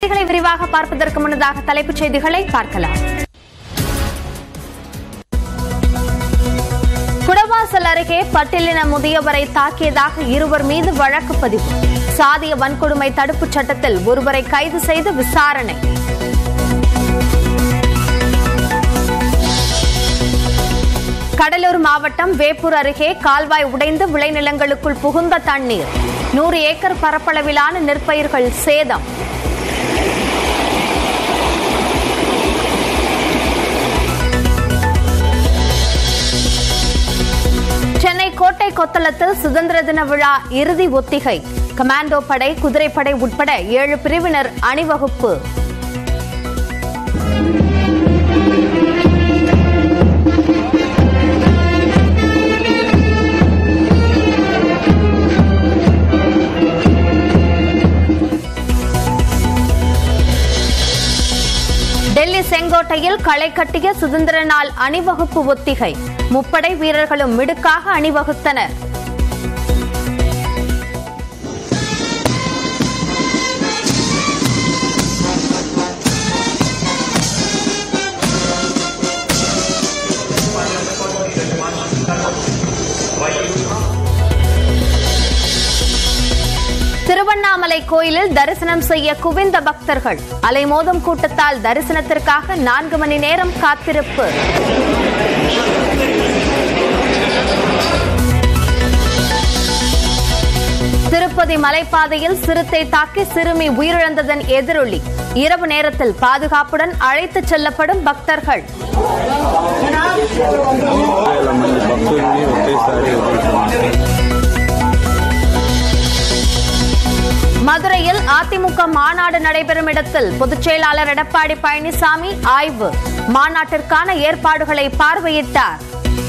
செய்திகளை விரிவாக பார்ப்பதற்கு முன்னதாக தலைப்புச் செய்திகளை பார்க்கலாம் குடவாசல் அருகே பட்டியலின முதியவரை தாக்கியதாக இருவர் மீது வழக்கு பதிவு சாதிய வன்கொடுமை தடுப்புச் சட்டத்தில் ஒருவரை கைது செய்து விசாரணை கடலூர் மாவட்டம் வேப்பூர் அருகே கால்வாய் உடைந்து விளைநிலங்களுக்குள் புகுந்த தண்ணீர் நூறு ஏக்கர் பரப்பளவிலான நெற்பயிர்கள் சேதம் சென்னை கோட்டை கொத்தளத்தில் சுதந்திர தின விழா இறுதி ஒத்திகை கமாண்டோ படை குதிரைப்படை உட்பட ஏழு பிரிவினர் அணிவகுப்பு டெல்லி செங்கோட்டையில் களை கட்டிய சுதந்திர நாள் அணிவகுப்பு ஒத்திகை முப்படை வீரர்களும் மிடுக்காக அணிவகுத்தனர் திருவண்ணாமலை கோயிலில் தரிசனம் செய்ய குவிந்த பக்தர்கள் அலைமோதும் கூட்டத்தால் தரிசனத்திற்காக நான்கு மணி நேரம் காத்திருப்பு திருப்பதி மலைப்பாதையில் சிறுத்தை தாக்கி சிறுமி உயிரிழந்ததன் எதிரொலி இரவு நேரத்தில் பாதுகாப்புடன் அழைத்துச் செல்லப்படும் பக்தர்கள் వేల మంది భక్తుల్ని ఒకేసారి వదులుతున్నారు மதுரையில் அதிமுக மாநாடு நடைபெறும் இடத்தில் பொதுச் செயலாளர் எடப்பாடி பழனிசாமி ஆய்வு மாநாட்டிற்கான ஏற்பாடுகளை பார்வையிட்டார்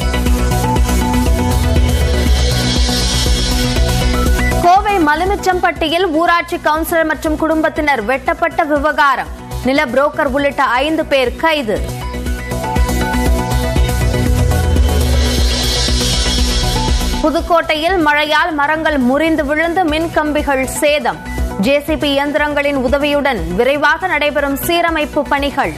கோவை மலுமிச்சம்பட்டியில் ஊராட்சி கவுன்சிலர் மற்றும் குடும்பத்தினர் வெட்டப்பட்ட விவகாரம் நில புரோக்கர் உள்ளிட்ட ஐந்து பேர் கைது புதுக்கோட்டையில் மழையால் மரங்கள் முறிந்து விழுந்து மின் கம்பிகள் சேதம் ஜேசிபி இயந்திரங்களின் உதவியுடன் விரைவாக நடைபெறும் சீரமைப்பு பணிகள்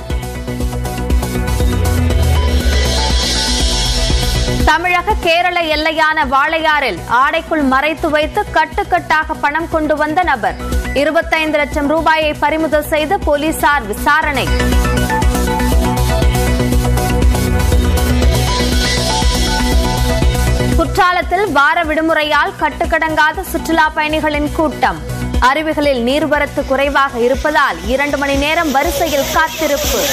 தமிழக கேரள எல்லையான வாளையாறில் ஆடைக்குள் மறைத்து வைத்து கட்டுக்கட்டாக பணம் கொண்டு வந்த நபர் இருபத்தைந்து லட்சம் ரூபாயை பறிமுதல் செய்து போலீசார் விசாரணை குற்றாலத்தில் வார விடுமுறையால் கட்டுக்கடங்காத சுற்றுலா பயணிகளின் கூட்டம் அருவிகளில் நீர்வரத்து குறைவாக இருப்பதால் இரண்டு மணி நேரம் வரிசையில் காத்திருப்பு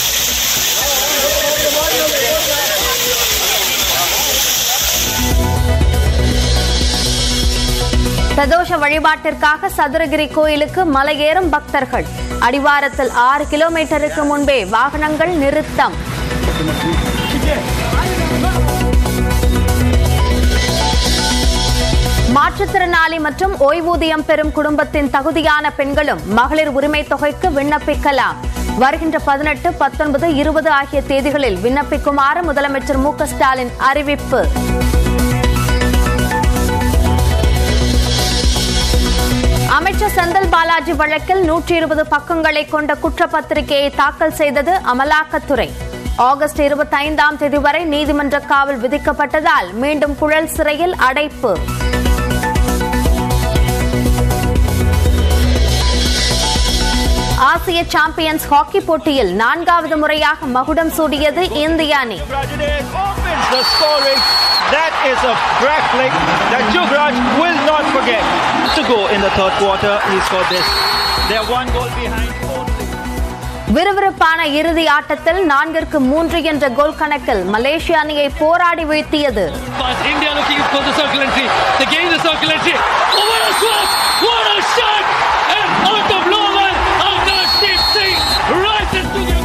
பிரதோஷ வழிபாட்டிற்காக சதுரகிரி கோயிலுக்கு மலையேறும் பக்தர்கள் அடிவாரத்தில் ஆறு கிலோமீட்டருக்கு முன்பே வாகனங்கள் நிறுத்தம் மாற்றுத்திறனாளி மற்றும் ஓய்வூதியம் பெறும் குடும்பத்தின் தகுதியான பெண்களும் மகளிர் உரிமை தொகைக்கு விண்ணப்பிக்கலாம் வருகின்ற பதினெட்டு பத்தொன்பது இருபது ஆகிய தேதிகளில் விண்ணப்பிக்குமாறு முதலமைச்சர் மு க ஸ்டாலின் அறிவிப்பு அமைச்சர் செந்தில் பாலாஜி வழக்கில் நூற்றி இருபது பக்கங்களை கொண்ட குற்றப்பத்திரிகையை தாக்கல் செய்தது அமலாக்கத்துறை ஆகஸ்ட் இருபத்தைந்தாம் தேதி வரை நீதிமன்ற காவல் விதிக்கப்பட்டதால் மீண்டும் புழல் சிறையில் அடைப்பு ஆசிய சாம்பியன்ஸ் ஹாக்கி போட்டியில் நான்காவது முறையாக மகுடம் சூடியது இந்திய அணி Rajades opens the scoring. That is a backflip that Jugraj will not forget to go in the third quarter. He scored this. They're one goal behind only. விறுவிறுப்பான இறுதி ஆட்டத்தில் நான்கிற்கு மூன்று என்ற கோல் கணக்கில் மலேசிய அணியை போராடி வீழ்த்தியது But India looking for the circle entry. They gain the circle entry. Oh, what a shot! What a shot! And out of nowhere, Avnashdeep Singh right into the...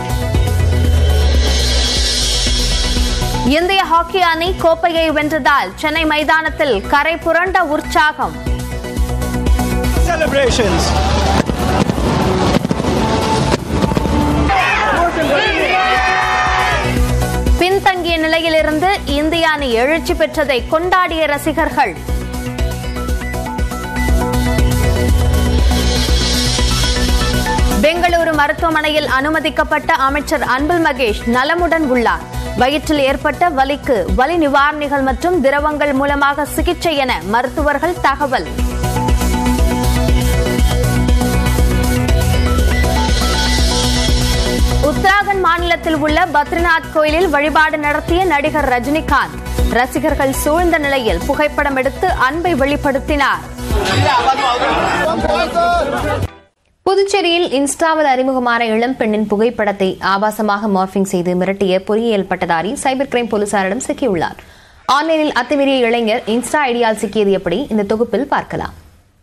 இந்திய ஹாக்கி அணி கோப்பையை வென்றதால் சென்னை மைதானத்தில் கரை புரண்ட உற்சாகம் Celebrations. பின்தங்கிய நிலையிலிருந்து இந்திய அணி எழுச்சி பெற்றதை கொண்டாடிய ரசிகர்கள் மருத்துவமனையில் அனுமதிக்கப்பட்ட அமைச்சர் அன்பில் மகேஷ் நலமுடன் உள்ளார் வயிற்றில் ஏற்பட்ட வலிக்கு வலி நிவாரணிகள் மற்றும் திரவங்கள் மூலமாக சிகிச்சை என மருத்துவர்கள் தகவல் உத்தராகண்ட் மாநிலத்தில் உள்ள பத்ரிநாத் கோயிலில் வழிபாடு நடத்திய நடிகர் ரஜினிகாந்த் ரசிகர்கள் சூழ்ந்த நிலையில் புகைப்படம் எடுத்து அன்பை வெளிப்படுத்தினார் புதுச்சேரியில் இன்ஸ்டாவில் அறிமுகமான இளம் பெண்ணின் புகைப்படத்தை ஆபாசமாக மார்பிங் செய்து மிரட்டிய பொறியியல் பட்டதாரி சைபர் கிரைம் போலீசாரிடம் சிக்கியுள்ளார் ஆன்லைனில் அத்துமீறிய இளைஞர் இன்ஸ்டா ஐடியால் சிக்கியது எப்படி இந்த தொகுப்பில் பார்க்கலாம்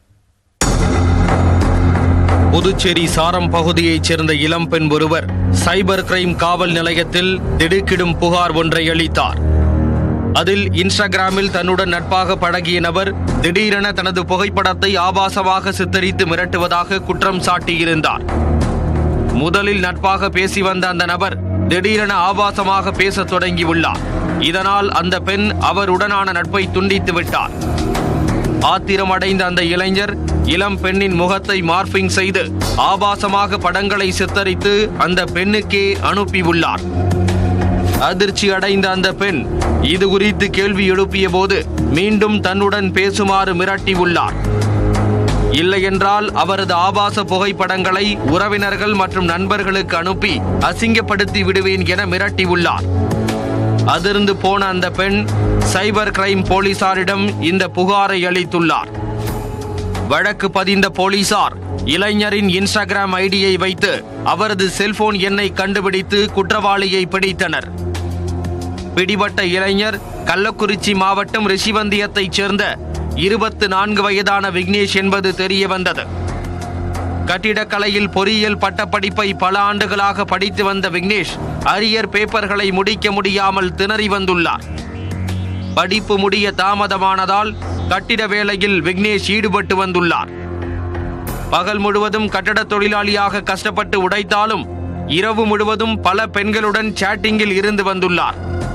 புதுச்சேரி சாரம் பகுதியைச் சேர்ந்த இளம்பெண் ஒருவர் சைபர் கிரைம் காவல் நிலையத்தில் திடுக்கிடும் புகார் ஒன்றை அளித்தார் அதில் இன்ஸ்டாகிராமில் தன்னுடன் நட்பாக பழகிய நபர் திடீரென தனது புகைப்படத்தை ஆபாசமாக சித்தரித்து மிரட்டுவதாக குற்றம் சாட்டியிருந்தார் முதலில் நட்பாக பேசி வந்த அந்த நபர் திடீரென ஆபாசமாக பேசத் தொடங்கியுள்ளார் இதனால் அந்த பெண் அவருடனான நட்பை துண்டித்து விட்டார் ஆத்திரமடைந்த அந்த இளைஞர் இளம் பெண்ணின் முகத்தை மார்பிங் செய்து ஆபாசமாக படங்களை சித்தரித்து அந்த பெண்ணுக்கே அனுப்பியுள்ளார் அதிர்ச்சி அடைந்த அந்த பெண் இது குறித்து கேள்வி எழுப்பிய போது மீண்டும் தன்னுடன் பேசுமாறு மிரட்டியுள்ளார் இல்லையென்றால் அவரது ஆபாச புகைப்படங்களை உறவினர்கள் மற்றும் நண்பர்களுக்கு அனுப்பி அசிங்கப்படுத்தி விடுவேன் என மிரட்டியுள்ளார் அதிர்ந்து போன அந்த பெண் சைபர் கிரைம் போலீசாரிடம் இந்த புகாரை அளித்துள்ளார் வழக்கு பதிந்த போலீசார் இளைஞரின் இன்ஸ்டாகிராம் ஐடியை வைத்து அவரது செல்போன் எண்ணை கண்டுபிடித்து குற்றவாளியை பிடித்தனர் பிடிபட்ட இளைஞர் கள்ளக்குறிச்சி மாவட்டம் ரிஷிவந்தியத்தைச் சேர்ந்த இருபத்து நான்கு வயதான விக்னேஷ் என்பது தெரிய வந்தது கட்டிடக்கலையில் பொறியியல் பட்டப்படிப்பை பல ஆண்டுகளாக படித்து வந்த விக்னேஷ் அரியர் பேப்பர்களை முடிக்க முடியாமல் திணறி வந்துள்ளார் படிப்பு முடிய தாமதமானதால் கட்டிட வேலையில் விக்னேஷ் ஈடுபட்டு வந்துள்ளார் பகல் முழுவதும் கட்டட தொழிலாளியாக கஷ்டப்பட்டு உடைத்தாலும் இரவு முழுவதும் பல பெண்களுடன் சேட்டிங்கில் இருந்து வந்துள்ளார்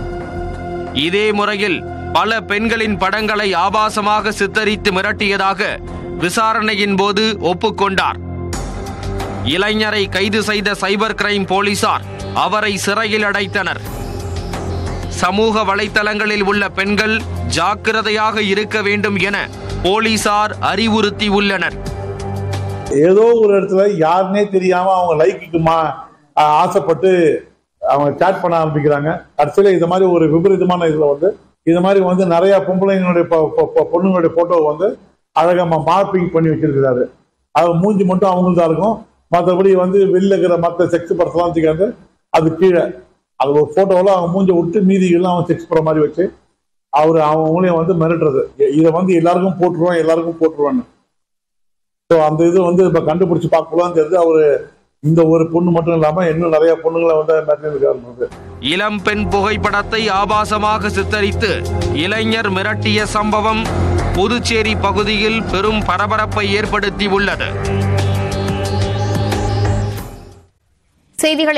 இதே முறையில் பல பெண்களின் படங்களை ஆபாசமாக சித்தரித்து மிரட்டியதாக விசாரணையின் போது ஒப்புக்கொண்டார் இளைஞரை கைது செய்த சைபர் கிரைம் போலீசார் அவரை சிறையில் அடைத்தனர் சமூக வலைத்தளங்களில் உள்ள பெண்கள் ஜாக்கிரதையாக இருக்க வேண்டும் என போலீசார் அறிவுறுத்தி உள்ளனர் ஏதோ ஒரு இடத்துல யாருன்னே தெரியாம அவங்க லைக்குக்கு மா ஆஹ் ஆசைப்பட்டு அவங்க சேட் பண்ண ஆரம்பிக்கிறாங்க கடைசியில இந்த மாதிரி ஒரு விபரீதமான இதுல வந்து இது மாதிரி வந்து நிறைய பொம்பளைங்களுடைய பொ- பொ- பொ- பொண்ணுங்களுடைய போட்டோ வந்து அழகா மார்பிங் பண்ணி வச்சிருக்கிறாரு அது மூஞ்சி மட்டும் அவங்களும் இருக்கும் மற்றபடி வந்து வெளில இருக்கிற மற்ற செக்ஸ் படத்தெல்லாம் தூக்கிட்டு அது கீழே அது ஒரு போட்டோவில் அவங்க மூஞ்ச விட்டு மீதிகள்லாம் அவன் செக்ஸ் படம் மாதிரி வச்சு அவர் அவங்களையும் வந்து மிரட்டுறது இதை வந்து எல்லாருக்கும் போட்டுருவோம் எல்லாருக்கும் போட்டுருவான்னு ஸோ அந்த இது வந்து இப்போ கண்டுபிடிச்சு பார்க்கலாம் தெரிஞ்சு அவரு இந்த ஒரு பொண்ணு மட்டும் இல்லாம இன்னும் நிறைய பொண்ணுங்களை வந்து மிரட்டிருக்காரு இளம் பெண் புகைப்படத்தை ஆபாசமாக சித்தரித்து இளைஞர் மிரட்டிய சம்பவம் புதுச்சேரி பகுதியில் பெரும் பரபரப்பை ஏற்படுத்தி உள்ளது செய்திகளை